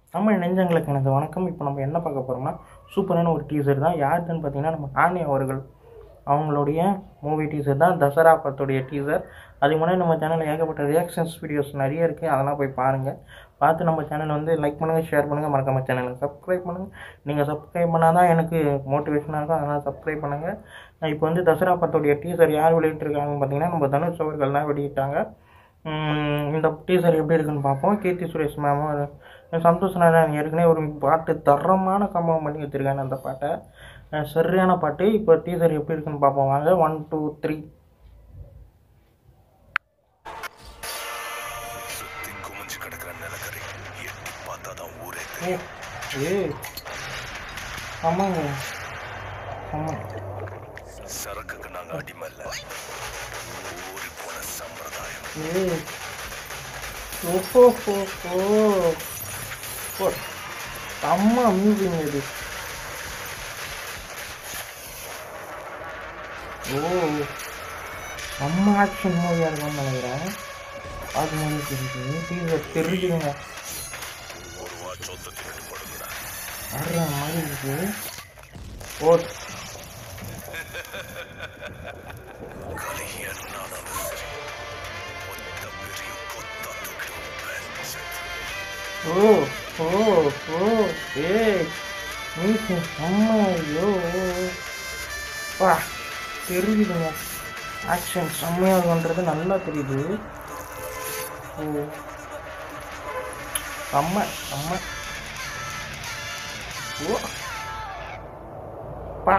தமிழ் நெஞ்சங்களுக்கு எனது வணக்கம் இப்போ நம்ம என்ன பார்க்க போகிறோம்னா சூப்பரான ஒரு டீசர் தான் யாருக்குன்னு பார்த்தீங்கன்னா நம்ம நானி அவர்கள் அவங்களுடைய மூவி டீசர் தான் தசரா படத்துடைய டீசர் அதுக்கு முன்னாடி நம்ம சேனலில் ஏகப்பட்ட ரியாக்ஷன்ஸ் வீடியோஸ் நிறைய இருக்குது அதெல்லாம் போய் பாருங்கள் பார்த்து நம்ம சேனல் வந்து லைக் பண்ணுங்கள் ஷேர் பண்ணுங்கள் மறக்காம சேனலை சப்ஸ்கிரைப் பண்ணுங்கள் நீங்கள் சப்ஸ்கிரைப் பண்ணால் தான் எனக்கு மோட்டிவேஷனாக இருக்கும் அதனால் சப்ஸ்கிரைப் பண்ணுங்கள் இப்போ வந்து தசரா படத்துடைய டீசர் யார் வெளியிட்டிருக்காங்கன்னு பார்த்தீங்கன்னா நம்ம தனுஷ் அவர்கள் தான் வெளியிட்டாங்க உம், இந்த டீசர் எப்படி இருக்குன்னு பார்ப்போம் கீர்த்தி சுரேஷ் மேமும் சந்தோஷ் நாராயணன் ஏற்கனவே ஒரு பாட்டு தரமான கம்பம் பண்ணி வச்சுருக்காங்க அந்த பாட்டை அஹ் சரியான பாட்டு இப்போ டீசர் எப்படி இருக்குன்னு பார்ப்போம் வாங்க ஒன் டூ த்ரீ சுத்தி குமிஞ்சு கிடக்குற நிலக்கரி எட்டி பார்த்தாதான் ஊரே ஏ ஏ ஆமாங்க ஆமாம் சரக்குக்கு நாங்க அடிமை இல்ல ஊறி போன சம்பிரதாயம் ஏ ஓஹோ ஹோ ஹோ ஓ செம்ம அம்யூசிங் இது ஓ செம்ம ஆக்ஷன் மூவியாக இருக்கும்னு நினைக்கிறேன் அது மாதிரி தெரியுது டீசர் தெரியுதுங்க ஒரு வா சொத்தை திட்டு படுங்கடா வர்ற மாதிரி இருக்கு ஓ கலி என்னாலும் சரி ஒத்த பெரிய கொத்தா தூக்கிடுவோம் பேண்ட் ஓ ஓ ஓ ஏய் மீட்டிங் செம்ம ஐயோ வா தெரியுதுங்க ஆக்ஷன் செம்மையாக இருக்குன்றது நல்லா தெரியுது ஓ செம்ம செம்ம ஓ பா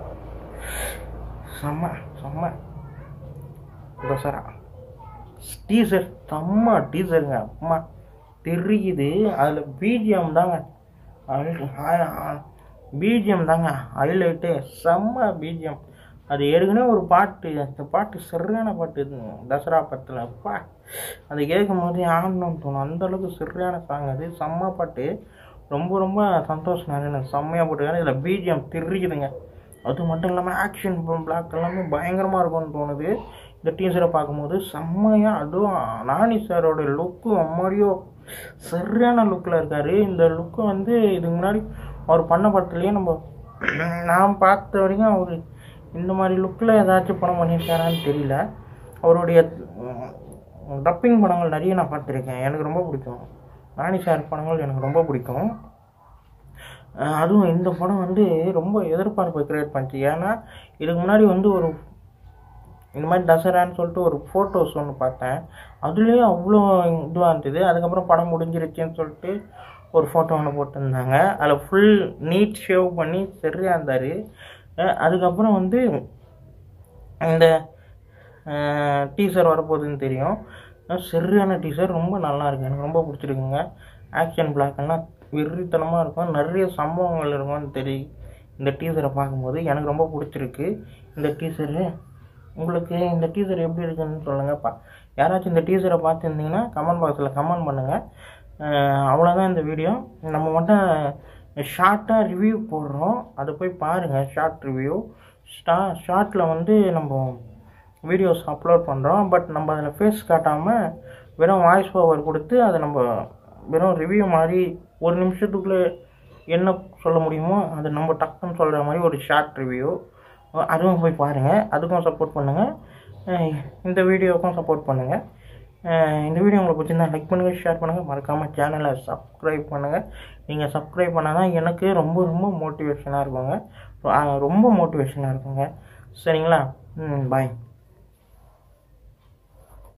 செம்ம செம்ம தசரா டீசர் செம்ம டீசருங்க அம்மா தெரியுது அதில் பிஜிஎம் தாங்க பிஜிஎம் தாங்க ஹைலைட்டு செம்ம பிஜிஎம் அது ஏற்கனவே ஒரு பாட்டு அந்த பாட்டு சரியான பாட்டு இது தசரா படத்தில் அப்பா அது கேட்கும் போது ஆடணும்னு தோணும் அந்தளவுக்கு சரியான சாங் அது செம்ம பாட்டு ரொம்ப ரொம்ப சந்தோஷம் நிறைய செம்மையாக போட்டுருக்காங்க இதில் பிஜிஎம் தெரியுதுங்க அது மட்டும் இல்லாமல் ஆக்ஷன் பிளாக் எல்லாமே பயங்கரமாக இருக்கும்னு தோணுது இந்த டீசரை பார்க்கும்போது செம்மையாக அதுவும் நானி சாரோட லுக்கு அம்மாடியோ சரியான லுக்கில் இருக்கார் இந்த லுக்கு வந்து இதுக்கு முன்னாடி அவர் பண்ண படத்துலேயே நம்ம நான் பார்த்த வரைக்கும் அவர் இந்த மாதிரி லுக்கில் ஏதாச்சும் படம் பண்ணியிருக்காரான்னு தெரியல அவருடைய டப்பிங் படங்கள் நிறைய நான் பார்த்துருக்கேன் எனக்கு ரொம்ப பிடிக்கும் நானி சார் படங்கள் எனக்கு ரொம்ப பிடிக்கும் அஹ் அதுவும் இந்த படம் வந்து ரொம்ப எதிர்பார்ப்பை கிரியேட் பண்ணுச்சு ஏன்னா இதுக்கு முன்னாடி வந்து ஒரு இந்த மாதிரி தசரான்னு சொல்லிட்டு ஒரு ஃபோட்டோஸ் ஒன்று பார்த்தேன் அதுலேயே அவ்வளோ இதுவாக இருந்தது அதுக்கப்புறம் படம் முடிஞ்சிருச்சுன்னு சொல்லிட்டு ஒரு ஃபோட்டோ ஒன்று போட்டிருந்தாங்க அதில் ஃபுல் நீட் ஷேவ் பண்ணி சரியாக இருந்தார் அதுக்கப்புறம் வந்து இந்த டீசர் வரப்போகுதுன்னு தெரியும் அஹ் சரியான டீசர் ரொம்ப நல்லா இருக்கு எனக்கு ரொம்ப பிடிச்சிருக்குங்க ஆக்ஷன் பிளாக்லாம் வெறித்தனமாக இருக்கும் நிறைய சம்பவங்கள் இருக்கும்னு தெரியும் இந்த டீசரை பார்க்கும்போது எனக்கு ரொம்ப பிடிச்சிருக்கு இந்த டீசரு உங்களுக்கு இந்த டீசர் எப்படி இருக்குன்னு சொல்லுங்கப்பா யாராச்சும் இந்த டீசரை பார்த்துருந்தீங்கன்னா கமெண்ட் பாக்ஸில் கமெண்ட் பண்ணுங்கள் அவ்வளோதான் இந்த வீடியோ நம்ம மட்டும் ஷார்ட்டாக ரிவ்யூ போடுறோம் அதை போய் பாருங்கள் ஷார்ட் ரிவ்யூ ஸ்டா ஷார்ட்டில் வந்து நம்ம வீடியோஸ் அப்லோட் பண்ணுறோம் பட் நம்ம அதில் ஃபேஸ் காட்டாமல் வெறும் வாய்ஸ் ஓவர் கொடுத்து அதை நம்ம வெறும் ரிவ்யூ மாதிரி ஒரு நிமிஷத்துக்குள்ளே என்ன சொல்ல முடியுமோ அது நம்ம டக்குன்னு சொல்கிற மாதிரி ஒரு ஷார்ட் ரிவ்யூ அதுவும் போய் பாருங்கள் அதுக்கும் சப்போர்ட் பண்ணுங்கள் அஹ் இந்த வீடியோவுக்கும் சப்போர்ட் பண்ணுங்கள் அஹ் இந்த வீடியோ உங்களுக்கு பிடிச்சிருந்தா லைக் பண்ணுங்கள் ஷேர் பண்ணுங்கள் மறக்காமல் சேனலை சப்ஸ்கிரைப் பண்ணுங்கள் நீங்கள் சப்ஸ்கிரைப் பண்ணால் தான் எனக்கு ரொம்ப ரொம்ப மோட்டிவேஷனாக இருக்குங்க அஹ் ரொம்ப மோட்டிவேஷனாக இருக்குங்க சரிங்களா ம் பாய்